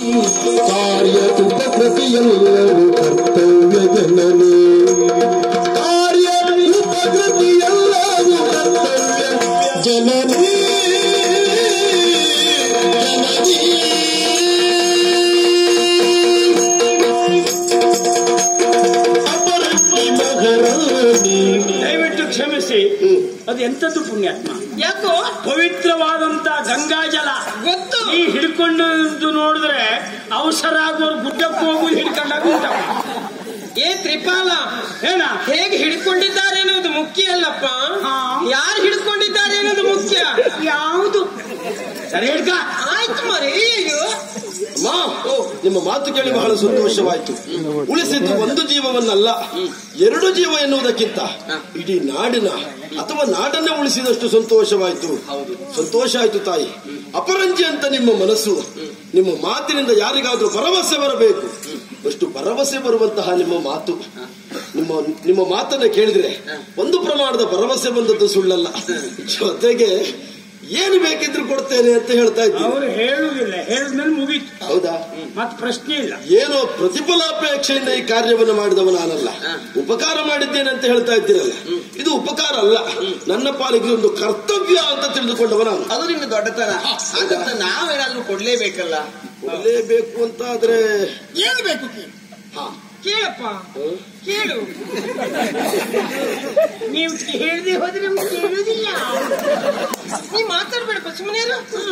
ಕಾರ್ಯ ಉಪಕೃತಿಯೆಲ್ಲವೂ ಕರ್ತವ್ಯ ಜನನಿ ಕಾರ್ಯ ಉಪಕೃತಿಯೆಲ್ಲವೂ ಕರ್ತವ್ಯ ಜನನಿ ಅಪರಕ್ಕೆ ಮಹಾರಾಣಿ ದಯವಿಟ್ಟು ಕ್ಷಮಿಸಿ ಅದು ಎಂತದ್ದು ಪುಣ್ಯಾತ್ಮ ಯಾಕೋ ಪವಿತ್ರವಾದಂತ ಗಂಗಾಜಲ ಗೊತ್ತು ಈ ಹಿಡ್ಕೊಂಡು ನೋಡಿದ್ರೆ ಅವಸರ ಆಗೋರು ಗುಡ್ಡಕ್ಕೆ ಹೋಗುದು ಹಿಡ್ಕೊಂಡಾಗ ಉಂಟಪ್ಪ. ಏ ತ್ರಿಪಾಲ ಏನ ಹೇಗೆ ಹಿಡ್ಕೊಂಡಿದ್ದಾರೆ ಅನ್ನೋದು ಮುಖ್ಯ ಅಲ್ಲಪ್ಪ ಹಾ. ಯಾರು ಹಿಡ್ಕೊಂಡಿದ್ದಾರೆ ಅನ್ನೋದು ಮುಖ್ಯ ಯಾವುದು ಸರಿ ಹಿಡ್ಕ ಆಯ್ತು ಮರಿ ಅಯ್ಯೋ ಅಮ್ಮ ನಿಮ್ಮ ಮಾತು ಕೇಳಿ ಬಹಳ ಸಂತೋಷವಾಯಿತು ಉಳಿಸಿದ್ದು ಒಂದು ಜೀವವನ್ನಲ್ಲ ಎರಡು ಜೀವ ಎನ್ನುವುದಕ್ಕಿಂತ ಇಡೀ ನಾಡಿನ ಅಥವಾ ನಾಡನ್ನೇ ಉಳಿಸಿದಷ್ಟು ಸಂತೋಷವಾಯಿತು ಸಂತೋಷ ಆಯ್ತು ತಾಯಿ ಅಪರಂಜಿ ಅಂತ ನಿಮ್ಮ ಮನಸ್ಸು ನಿಮ್ಮ ಮಾತಿನಿಂದ ಯಾರಿಗಾದ್ರೂ ಭರವಸೆ ಬರಬೇಕು ಅಷ್ಟು ಭರವಸೆ ಬರುವಂತಹ ನಿಮ್ಮ ಮಾತು ನಿಮ್ಮ ನಿಮ್ಮ ಮಾತನ್ನ ಕೇಳಿದ್ರೆ ಒಂದು ಪ್ರಮಾಣದ ಭರವಸೆ ಬಂದದ್ದು ಸುಳ್ಳಲ್ಲ ಜೊತೆಗೆ ಏನು ಬೇಕಿದ್ರು ಕೊಡ್ತೇನೆ ಅಂತ ಹೇಳ್ತಾ ಇದ್ದೀನಿ ಅವರು ಹೇಳುವುದಿಲ್ಲ ಹೇಳಿದ್ಮೇಲೆ ಮುಗೀತು ಹೌದಾ ಮತ್ ಪ್ರಶ್ನೆ ಇಲ್ಲ ಏನೋ ಪ್ರತಿಫಲಾಪೇಕ್ಷೆಯಿಂದ ಈ ಕಾರ್ಯವನ್ನು ಮಾಡಿದವ ನಾನಲ್ಲ ಉಪಕಾರ ಮಾಡಿದ್ದೇನೆ ಅಂತ ಹೇಳ್ತಾ ಇದ್ದೀರಲ್ಲ ಇದು ಉಪಕಾರ ಅಲ್ಲ ನನ್ನ ಪಾಲಿಗೆ ಒಂದು ಕರ್ತವ್ಯ ಅಂತ ತಿಳಿದುಕೊಂಡವ ನಾನು ಅದು ನಿನ್ನ ದೊಡ್ಡತನ ಹಾಗಂತ ನಾವೇನಾದ್ರೂ ಕೊಡ್ಲೇಬೇಕಲ್ಲ ಕೊಡಲೇಬೇಕು ಅಂತ ಆದ್ರೆ ಹೇಳ್ಬೇಕು ಹಾ ಕೇಳಪ್ಪ ಕೇಳು ನೀವು ಹೇಳ್ದೆ ಹೋದ್ರೆ ನಮ್ಗೆ ಕೇಳುವುದಿಲ್ಲ ನೀ ಮಾತಾಡ್ಬೇಡಪ್ಪ ಸುಮ್ಮನೆ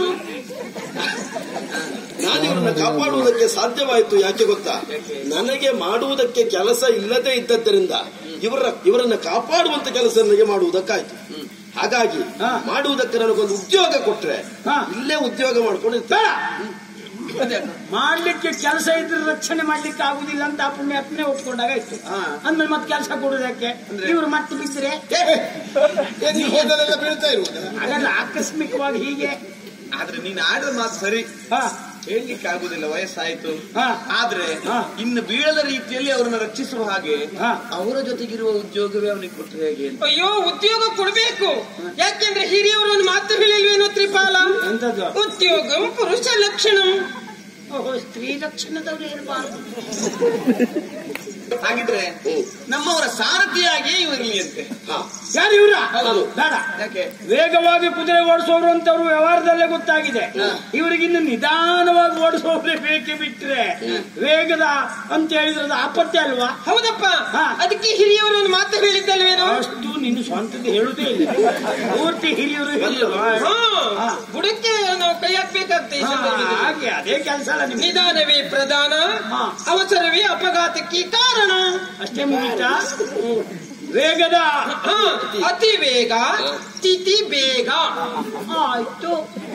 ನಾನು ಇವರನ್ನ ಕಾಪಾಡುವುದಕ್ಕೆ ಸಾಧ್ಯವಾಯಿತು ಯಾಕೆ ಗೊತ್ತಾ ನನಗೆ ಮಾಡುವುದಕ್ಕೆ ಕೆಲಸ ಇಲ್ಲದೆ ಇದ್ದದ್ದರಿಂದ ಇವರ ಇವರನ್ನ ಕಾಪಾಡುವಂತ ಕೆಲಸ ನನಗೆ ಮಾಡುವುದಕ್ಕಾಯ್ತು ಹಾಗಾಗಿ ಹಾ. ಮಾಡುವುದಕ್ಕೆ ನನಗೊಂದು ಉದ್ಯೋಗ ಕೊಟ್ರೆ ಹಾ. ಇಲ್ಲೇ ಉದ್ಯೋಗ ಮಾಡ್ಕೊಂಡು ಬೇಡ ಮಾಡ್ಲಿಕ್ಕೆ ಕೆಲಸ ಇದ್ರೆ ರಕ್ಷಣೆ ಮಾಡ್ಲಿಕ್ಕೆ ಆಗುದಿಲ್ಲ ಅಂತ ಆ ಪುಣ್ಯಾತ್ಮನೆ ಒಪ್ಕೊಂಡಾಗ ಇತ್ತು ಅಂದ್ಮೇಲೆ ಮತ್ತೆ ಕೆಲಸ ಕೊಡುದಕ್ಕೆ ಇವ್ರು ಮತ್ತೆ ಬಿದ್ದರೆ ಹೋದಲೆಲ್ಲ ಬೀಳ್ತಾ ಇರುವುದು ಹಾಗಲ್ಲ ಆಕಸ್ಮಿಕವಾಗಿ ಹೀಗೆ ಆದ್ರೆ ನೀನ್ ಆಡಿದ ಮಾತು ಸರಿ ಹಾ ಹೇಳ್ಲಿಕ್ಕೆ ಆಗುದಿಲ್ಲ ವಯಸ್ಸಾಯ್ತು ಹಾ. ಆದ್ರೆ ಹಾ. ಇನ್ನು ಬೀಳದ ರೀತಿಯಲ್ಲಿ ಅವರನ್ನ ರಕ್ಷಿಸುವ ಹಾಗೆ ಹಾ. ಅವರ ಜೊತೆಗಿರುವ ಉದ್ಯೋಗವೇ ಅವನಿಗೆ ಕೊಟ್ಟರೆ ಹೇಗೆ ಅಂತ ಅಯ್ಯೋ ಉದ್ಯೋಗ ಕೊಡ್ಬೇಕು ಯಾಕೆಂದ್ರೆ ಹಿರಿಯವರು ಒಂದು ಮಾತು ಹೇಳಿಲ್ವೇನೋ ತ್ರಿಪಾಲ ಎಂತದ್ದು ಉದ್ಯೋಗಂ ಪುರುಷ ಲಕ್ಷಣಂ ಓಹೋ ಸ್ತ್ರೀ ರಕ್ಷಣದವ್ರು ಇರಬಾರ್ದು ಹಾಗಿದ್ರೆ ನಮ್ಮವರ ಸಾರಥಿಯಾಗಿಯೇ ಇವರಲ್ಲಿ ಅಂತೆ ಹಾ ಯಾರು ಇವ್ರ ಹೌದು. ಬೇಡ ಯಾಕೆ ವೇಗವಾಗಿ ಕುದುರೆ ಓಡಿಸೋರು ಅಂತವ್ರು ವ್ಯವಹಾರದಲ್ಲೇ ಗೊತ್ತಾಗಿದೆ ಇವರಿಗಿನ್ನು ನಿಧಾನವಾಗಿ ಓಡಿಸೋರೇ ಬೇಕೇ ಬಿಟ್ರೆ ವೇಗದ ಅಂತ ಹೇಳಿದ್ರೆ ಅದು ಆಪತ್ತೆ ಅಲ್ವಾ ಹೌದಪ್ಪ ಹಾ. ಅದಕ್ಕೆ ಹಿರಿಯವರು ಒಂದು ಮಾತು ಹೇಳಿದ್ದಲ್ವೇನೋ ಅಷ್ಟು ನಿನ್ನ ಸ್ವಂತದ್ದು ಹೇಳುದೇ ಇಲ್ಲ ಪೂರ್ತಿ ಹಿರಿಯರು ಹೇಳಿಲ್ವಾ? ಹಾ ಬುಡಕ್ಕೆ ನಾವು ಕೈ ಹಾಕ್ಬೇಕಾಗ್ತದೆ ಈ ಹಾ, ಸಂದರ್ಭದಲ್ಲಿ. ಹಾಗೆ ಅದೇ ಕೆಲಸ ಅಲ್ಲ ನಿಮ್ಗೆ ನಿಧಾನವೇ ಪ್ರಧಾನ ಹಾ. ಅವಸರವೇ ಅಪಘಾತಕ್ಕೆ ಕಾರಣ ಅಷ್ಟೇ ಮುಗಿತಾ ವೇಗದ ಹಾ, ಅತಿ ವೇಗ ತಿಥಿ ಬೇಗ ಆಯ್ತು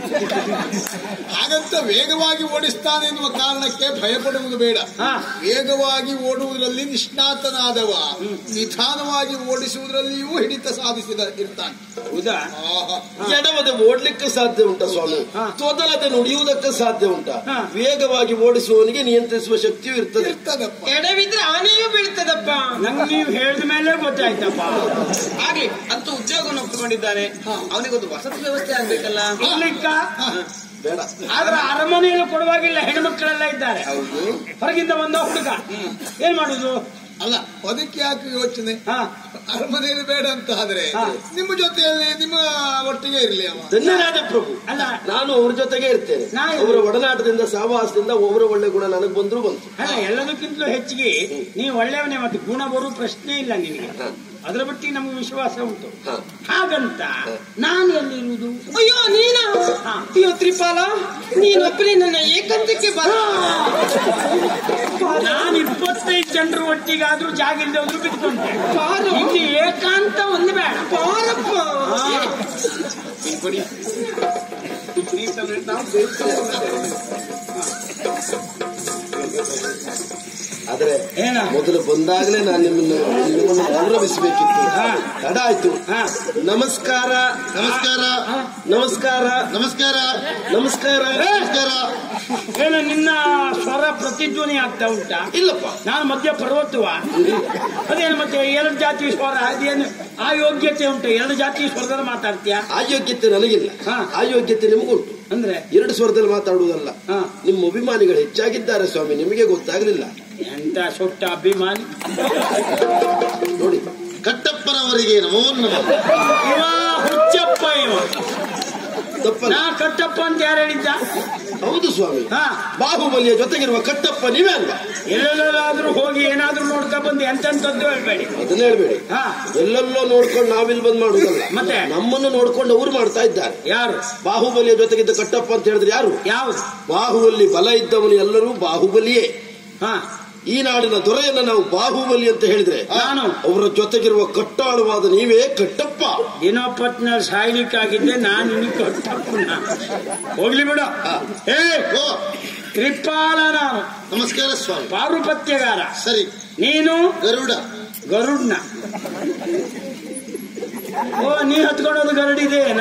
ಹಾಗಂತ ವೇಗವಾಗಿ ಓಡಿಸ್ತಾನೆ ಎನ್ನುವ ಕಾರಣಕ್ಕೆ ಭಯಪಡುವುದು ಬೇಡ ಹಾ. ವೇಗವಾಗಿ ಓಡುವುದರಲ್ಲಿ ನಿಷ್ಣಾತನಾದವ ನಿಧಾನವಾಗಿ ಓಡಿಸುವುದರಲ್ಲಿಯೂ ಹಿಡಿತ ಸಾಧಿಸಿದ ಇರ್ತಾನೆ ಹೌದಾ ಆಹಾ. ಎಡವದೆ ಓಡ್ಲಿಕ್ಕೆ ಸಾಧ್ಯ ಉಂಟಾ ಸ್ವಾಮಿ ಹಾ. ತೊದಲದೆ ನುಡಿಯುವುದಕ್ಕೆ ಸಾಧ್ಯ ಉಂಟಾ ಹಾ. ವೇಗವಾಗಿ ಓಡಿಸುವವನಿಗೆ ನಿಯಂತ್ರಿಸುವ ಶಕ್ತಿಯೂ ಇರ್ತದೆ ಇರ್ತದಪ್ಪ ಎಡವಿದ್ರೆ ಆನೆಯೂ ಬೀಳ್ತದಪ್ಪ ನಂಗೆ ನೀವು ಹೇಳಿದ ಮೇಲೆ ಗೊತ್ತಾಯ್ತಪ್ಪ ಆಗ್ಲಿ ಅಂತೂ ಉದ್ಯೋಗವನ್ನು ಒಪ್ಪಿಕೊಂಡಿದ್ದಾನೆ ಅವನಿಗೊಂದು ವಸತಿ ವ್ಯವಸ್ಥೆ ಆಗ್ಬೇಕಲ್ಲ ಇರ್ಲಿಕ್ಕ ಬೇಡ ಆದ್ರೆ ಅರಮನೆಯಲ್ಲಿ ಕೊಡುವಾಗಿಲ್ಲ ಹೆಣ್ಮಕ್ಳೆಲ್ಲ ಇದ್ದಾರೆ ಹೊರಗಿಂದ ಬಂದ ಹುಡುಗ ಏನ್ ಮಾಡುದು ಅಲ್ಲ ಅದಕ್ಕೆ ಯಾಕೆ ಯೋಚನೆ ಹಾ ಅರಮನೆಯಲ್ಲಿ ಬೇಡ ಅಂತ ಆದ್ರೆ ಹಾ. ನಿಮ್ಮ ಜೊತೆಯಲ್ಲಿ ನಿಮ್ಮ ಒಟ್ಟಿಗೆ ಇರ್ಲಿ ಅವ ಧನ್ಯರಾದ ಪ್ರಭು ಅಲ್ಲ ನಾನು ಅವ್ರ ಜೊತೆಗೆ ಇರ್ತೇನೆ ನಾ ಇರ್ಲಿ. ಅವರ ಒಡನಾಟದಿಂದ ಸಹವಾಸದಿಂದ ಅವರ ಒಳ್ಳೆ ಗುಣ ನನಗೆ ಬಂದ್ರು ಬಂತು ಅಲ್ಲ ಎಲ್ಲದಕ್ಕಿಂತಲೂ ಹೆಚ್ಚಿಗೆ ನೀವು ಒಳ್ಳೆಯವನೇ ಮತ್ತೆ ಗುಣ ಬರೋ ಪ್ರಶ್ನೆ ಇಲ್ಲ ನಿನಗೆ ಅದರ ಬಟ್ಟಿ ನಮಗೆ ವಿಶ್ವಾಸ ಉಂಟು ಹಾ. ಹಾಗಂತ ನಾನು ಎಲ್ಲಿರುವುದು ಅಯ್ಯೋ ನೀನ ಹಾ. ಅಯ್ಯೋ ತ್ರಿಪಾಲ ನೀನೊಬ್ಬನೇ ನನ್ನ ಏಕಾಂತಕ್ಕೆ ಬರ ನಾನು ಇಪ್ಪತ್ತೈದು ಜನರ ಒಟ್ಟಿಗಾದ್ರೂ ಜಾಗ ಇಲ್ಲದೆ ಹೋದ್ರು ಬಿಟ್ಕೊಂಡೆ ಬಾರು. ಇಲ್ಲಿ ಏಕಾಂತ ಒಂದು ಬೇಡ ಬಾರಪ್ಪ ಕೊಡಿ ನೀವು ತಂದ್ರೆ ನಾವು ಸೇರ್ಕೊಂಡು ಆದ್ರೆ ಏನ? ಮೊದಲು ಬಂದಾಗಲೇ ನಾನು ನಿಮ್ಮನ್ನು ನಿಮ್ಮನ್ನು ಗೌರವಿಸಬೇಕಿತ್ತು ಹಾ. ತಡ ಆಯ್ತು ಹಾ. ನಮಸ್ಕಾರ ನಮಸ್ಕಾರ ನಮಸ್ಕಾರ ನಮಸ್ಕಾರ ನಮಸ್ಕಾರ ಏ! ಏನ ನಿನ್ನ ಸ್ವರ ಪ್ರತಿಧ್ವನಿ ಆಗ್ತಾ ಉಂಟಾ ಇಲ್ಲಪ್ಪ ನಾನು ಮಧ್ಯ ಪರ್ವತವ ಅದೇನು ಮತ್ತೆ ಎರಡು ಜಾತಿ ಸ್ವರ ಅದೇನು ಆ ಯೋಗ್ಯತೆ ಉಂಟು ಎರಡು ಜಾತಿ ಸ್ವರದಲ್ಲಿ ಮಾತಾಡ್ತೀಯ ಆ ಯೋಗ್ಯತೆ ನನಗಿಲ್ಲ ಹಾ. ಆ ಯೋಗ್ಯತೆ ನಿಮಗುಂಟು ಅಂದ್ರೆ ಎರಡು ಸ್ವರದಲ್ಲಿ ಮಾತಾಡುವುದಲ್ಲ ಹಾ. ನಿಮ್ಮ ಅಭಿಮಾನಿಗಳು ಹೆಚ್ಚಾಗಿದ್ದಾರೆ ಸ್ವಾಮಿ ನಿಮಗೆ ಗೊತ್ತಾಗಲಿಲ್ಲ ಎಂತ ಸೊಟ್ಟ ಅಭಿಮಾನಿ ನೋಡಿ ಕಟ್ಟಪ್ಪನವರಿಗೆ ನಮೋ ನಮಃ ಇವ ಹುಚ್ಚಪ್ಪ ಇವ ತಪ್ಪಲ್ಲ ನಾ ಕಟ್ಟಪ್ಪ ಅಂತ ಯಾರು ಹೇಳಿದ್ದ ಹೌದು ಸ್ವಾಮಿ ಹಾ ಬಾಹುಬಲಿಯ ಜೊತೆಗಿರುವ ಕಟ್ಟಪ್ಪ ನೀವೇ ಅಲ್ವಾ ಎಲ್ಲೆಲ್ಲಾದ್ರೂ ಹೋಗಿ ಏನಾದ್ರೂ ನೋಡ್ಕೊ ಬಂದು ಎಂತೆಂತದ್ದು ಹೇಳ್ಬೇಡಿ ಅದನ್ನ ಹೇಳ್ಬೇಡಿ ಹಾ ಎಲ್ಲೆಲ್ಲೋ ನೋಡ್ಕೊಂಡು ನಾವಿಲ್ಲಿ ಬಂದ್ ಮಾಡುದಲ್ಲ ಮತ್ತೆ? ನಮ್ಮನ್ನು ನೋಡ್ಕೊಂಡು ಅವ್ರು ಮಾಡ್ತಾ ಇದ್ದಾರೆ ಯಾರು ಬಾಹುಬಲಿಯ ಜೊತೆಗಿದ್ದ ಕಟ್ಟಪ್ಪ ಅಂತ ಹೇಳಿದ್ರೆ ಯಾರು ಯಾವ್ದು ಬಾಹುಬಲಿ ಬಲ ಇದ್ದವನು ಎಲ್ಲರೂ ಬಾಹುಬಲಿಯೇ ಹಾ ಈ ನಾಡಿನ ದೊರೆಯನ್ನ ನಾವು ಬಾಹುಬಲಿ ಅಂತ ಹೇಳಿದ್ರೆ ನಾನು? ಅವರ ಜೊತೆಗಿರುವ ಕಟ್ಟಾಳುವಾದ ನೀವೇ ಕಟ್ಟಪ್ಪ ದಿನಪತ್ನಲ್ಲಿ ಸಾಯ್ಲಿಕ್ಕಾಗಿದ್ದೆ ನಾನು ನಿನಗೆ ಕಟ್ಟಪ್ಪನ ಹೋಗ್ಲಿ ಬಿಡು ಏ ಓ ತ್ರಿಪಾಲ ನಾನು ನಮಸ್ಕಾರ ಸ್ವಾಮಿ ಪಾರುಪತ್ಯಗಾರ ಸರಿ ನೀನು ಗರುಡ ಗರುಡ್ನ ಓ ನೀ ಹತ್ಕೊಂಡೋದು ಗರುಡಿದೆ ಏನ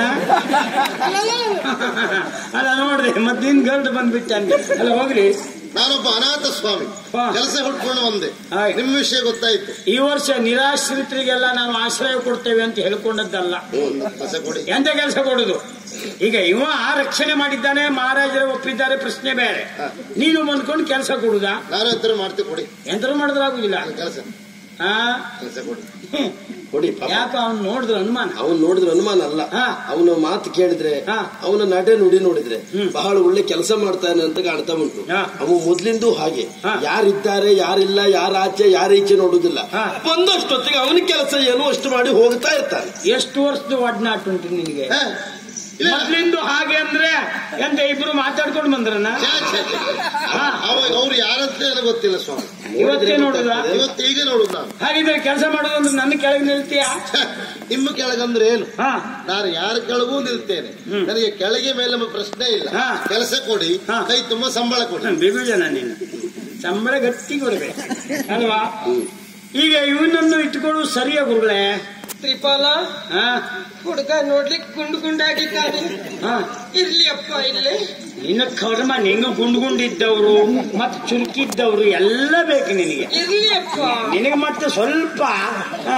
ಅಲ್ಲ ನೋಡ್ರಿ ಮತ್ತೆ ನಿನ್ ಗರುಡ್ ಬಂದ್ಬಿಟ್ಟ ಹಂಗೆ ಅಲ್ಲ ಹೋಗ್ಲಿ ನಾನೊಬ್ಬ ಅನಾಥ ಸ್ವಾಮಿ ಹಾ. ಕೆಲಸ ಹುಡ್ಕೊಂಡು ಬಂದೆ ಆಯ್ತು. ನಿಮ್ ವಿಷಯ ಗೊತ್ತಾಯ್ತು ಈ ವರ್ಷ ನಿರಾಶ್ರಿತರಿಗೆಲ್ಲ ನಾವು ಆಶ್ರಯ ಕೊಡ್ತೇವೆ ಅಂತ ಹೇಳ್ಕೊಂಡದ್ದಲ್ಲ ಒಂದು ಕೆಲಸ ಕೊಡಿ ಎಂತ ಕೆಲಸ ಕೊಡುದು ಈಗ ಇವ ರಕ್ಷಣೆ ಮಾಡಿದ್ದಾನೆ ಮಹಾರಾಜರು ಒಪ್ಪಿದ್ದಾರೆ ಪ್ರಶ್ನೆ ಬೇರೆ ನೀನು ಬಂದ್ಕೊಂಡು ಕೆಲಸ ಕೊಡುದಾ ನಾನು ಹತ್ರ ಮಾಡ್ತೆ ಕೊಡಿ ಎಂತರೂ ಮಾಡಿದ್ರಾಗುದಿಲ್ಲ ಕೆಲಸ ಆ ಕೆಲಸ ಕೊಡಿ ಕೊಡಿ ಪಾಪ ಯಾಕ ಅವ್ನು ನೋಡಿದ್ರು ಅನುಮಾನ ಅವನು ನೋಡಿದ್ರೆ ಅನುಮಾನ ಅಲ್ಲ ಹಾ. ಅವನ ಮಾತು ಕೇಳಿದ್ರೆ ಹಾ. ಅವನ ನಡೆ ನುಡಿ ನೋಡಿದ್ರೆ ಹ್ಮ್. ಬಹಳ ಒಳ್ಳೆ ಕೆಲಸ ಮಾಡ್ತಾನೆ ಅಂತ ಕಾಣ್ತಾ ಉಂಟು ಹಾ. ಅವ ಮೊದ್ಲಿಂದು ಹಾಗೆ ಹಾ. ಯಾರಿದ್ದಾರೆ ಯಾರಿಲ್ಲ ಯಾರ ಆಚೆ ಯಾರ ಈಚೆ ನೋಡುದಿಲ್ಲ ಹಾ. ಬಂದಷ್ಟೊತ್ತಿಗೆ ಅವನ ಕೆಲಸ ಏನು ಅಷ್ಟು ಮಾಡಿ ಹೋಗ್ತಾ ಇರ್ತಾನೆ ಎಷ್ಟು ವರ್ಷದ ಒಡನಾಟ ಉಂಟು ನಿನಗೆ ಹಾ? ಇಲ್ಲ. ಮೊದ್ಲಿಂದು ಹಾಗೆ ಅಂದ್ರೆ ಎಂತ ಇಬ್ರು ಮಾತಾಡ್ಕೊಂಡು ಬಂದ್ರನ ಛೇ, ಛೇ, ಛೇ. ಹಾ. ಅವ- ಅವ್ರು ಯಾರಂತ ನನಗೆ ಗೊತ್ತಿಲ್ಲ ಸ್ವಾಮಿ ಇವತ್ತೇ ನೋಡುದ ಇವತ್ತು ಈಗ ನೋಡುದು ನಾನು ಹಾಗಿದ್ರೆ ಕೆಲಸ ಮಾಡೋದು ಅಂದ್ರೆ ನನ್ನ ಕೆಳಗೆ ನಿಲ್ತೀಯ ಛೇ, ನಿಮ್ಮ ಕೆಳಗಂದ್ರೆ ಏನು ಹಾ ನಾನು ಯಾರ ಕೆಳಗೂ ನಿಲ್ತೇನೆ ಹ್ಮ್. ನನಗೆ ಕೆಳಗೆ ಮೇಲೆ ಎಂಬ ಪ್ರಶ್ನೆ ಇಲ್ಲ ಹಾ. ಕೆಲಸ ಕೊಡಿ ಹಾ. ಕೈ ತುಂಬಾ ಸಂಬಳ ಕೊಡಿ ಬಿಗುಜನ ನೀನು ಸಂಬಳ ಗಟ್ಟಿ ಕೊಡ್ಬೇಕು ಅಲ್ವಾ ಈಗ ಇವನನ್ನು ಇಟ್ಕೊಳ್ಳು ಸರಿಯ ಗುರುಗಳೇ ತ್ರಿಪಾಲ ಹಾ ಹುಡುಗ ನೋಡ್ಲಿಕ್ಕೆ ಗುಂಡು ಗುಂಡಾಗಿದ್ದಾನೆ ಹಾ ಇರ್ಲಿ ಅಪ್ಪ ಇಲ್ಲೇ ನಿನ್ನ ಕರ್ಮ ನಿಂಗ ಗುಂಡು ಗುಂಡಿದ್ದವರು ಮತ್ತೆ ಚುರುಕಿದ್ದವರು ಎಲ್ಲ ಬೇಕು ನಿನಗೆ ಇರ್ಲಿ ಅಪ್ಪ ನಿನಗೆ ಮತ್ತೆ ಸ್ವಲ್ಪ ಆ,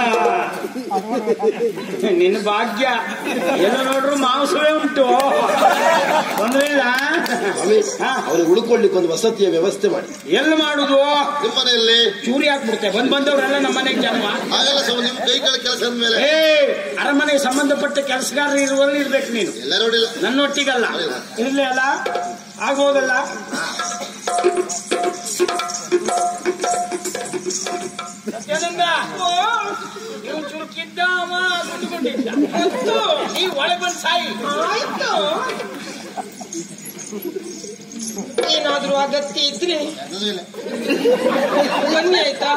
ನಿನ್ನ ಭಾಗ್ಯ ಎಲ್ಲ ನೋಡ್ರು ಮಾಂಸವೇ ಉಂಟು ತೊಂದ್ರೆ ಇಲ್ಲ ಸ್ವಾಮಿ ಹಾ. ಅವನಿಗೆ ಉಳ್ಕೊಳ್ಳಿಕ್ಕೆ ಒಂದು ವಸತಿಯ ವ್ಯವಸ್ಥೆ ಮಾಡಿ ಎಲ್ಲಿ ಮಾಡುದು ನಿಮ್ಮನೆಯಲ್ಲಿ ಚೂರಿ ಹಾಕ್ಬಿಡ್ತೆ ಬಂದ್ ಬಂದವರೆಲ್ಲ ನಮ್ಮ ಮನೆಗೆ ಜನ್ಮ ಆಗಲ್ಲ ಸ್ವಾಮಿ ನಿಮ್ ಕೈ ಕೆಳ ಕೆಲಸದ ಮೇಲೆ ಏ ಅರಮನೆಗೆ ಸಂಬಂಧಪಟ್ಟ ಕೆಲಸಗಾರರು ಇರುವಲ್ಲಿ ಇರ್ಬೇಕು ನೀನು ಎಲ್ಲ ನೋಡಿಲ್ಲ ನನ್ನೊಟ್ಟಿಗಲ್ಲ ಇರ್ಲಿ ಅಲ್ಲ ಆಗೋದಲ್ಲ ಸತ್ಯಾನಂದ ನೀವು ಚುರುಕಿದ್ದ ಅವ ಗುಂಡುಕೊಂಡಿದ್ದ ಮತ್ತು ನೀವು ಒಳಗೆ ಬಂದು ಸಾಯಿ ಆಯ್ತು ಏನಾದ್ರೂ ಅಗತ್ಯ ಇದ್ರೆ ಅದೂ ಇಲ್ಲ. ಬನ್ನಿ ಆಯ್ತಾ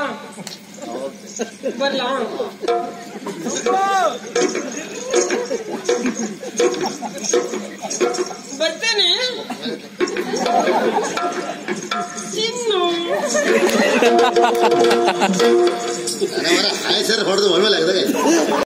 ಬರ್ಲಾ ಬರ್ತೇನೆ ಇನ್ನು ನನವರ ಆಯ್ಸರ್ ಹೊಡೆದು ಒಳ್ಳೆ